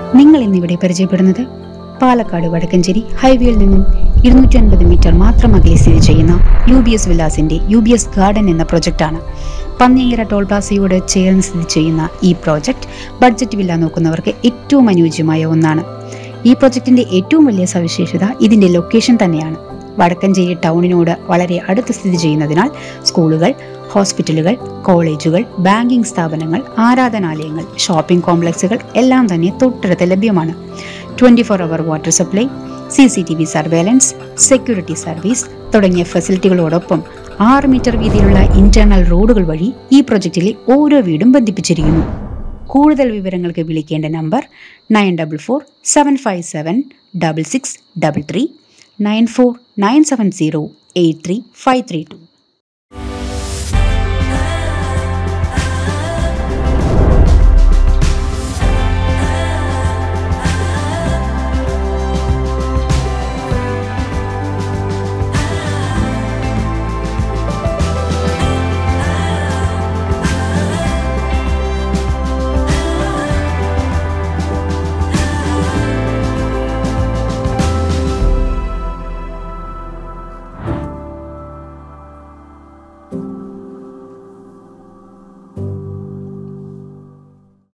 നിങ്ങൾ ഇന്നിവിടെ പരിചയപ്പെടുന്നത് പാലക്കാട് വടക്കഞ്ചേരി ഹൈവേയിൽ നിന്നും ഇരുന്നൂറ്റി അൻപത് മീറ്റർ മാത്രം അകലെ സ്ഥിതി ചെയ്യുന്ന യു ബി എസ് വിലാസിന്റെ യു ബി എസ് ഗാർഡൻ എന്ന പ്രൊജക്റ്റാണ് പന്നിയങ്കര ടോൾ പ്ലാസയോട് ചേർന്ന് സ്ഥിതി ചെയ്യുന്ന ഈ പ്രോജക്റ്റ് ബഡ്ജറ്റ് വില്ല നോക്കുന്നവർക്ക് ഏറ്റവും അനുയോജ്യമായ ഒന്നാണ് ഈ പ്രൊജക്ടിന്റെ ഏറ്റവും വലിയ സവിശേഷത ഇതിന്റെ ലൊക്കേഷൻ തന്നെയാണ് വടക്കഞ്ചേരി ടൗണിനോട് വളരെ അടുത്ത് സ്ഥിതി ചെയ്യുന്നതിനാൽ സ്കൂളുകൾ ഹോസ്പിറ്റലുകൾ കോളേജുകൾ ബാങ്കിംഗ് സ്ഥാപനങ്ങൾ ആരാധനാലയങ്ങൾ ഷോപ്പിംഗ് കോംപ്ലക്സുകൾ എല്ലാം തന്നെ തൊട്ടടുത്ത് ലഭ്യമാണ് twenty four hour water supply C C T V surveillance security service തുടങ്ങിയ ഫെസിലിറ്റികളോടൊപ്പം ആറ് മീറ്റർ വീതിയിലുള്ള ഇന്റേണൽ റോഡുകൾ വഴി ഈ പ്രൊജക്റ്റിലെ ഓരോ വീടും ബന്ധിപ്പിച്ചിരിക്കുന്നു കൂടുതൽ വിവരങ്ങൾക്ക് വിളിക്കേണ്ട number nine double four seven five seven double six double three nine four nine seven zero eight three five three to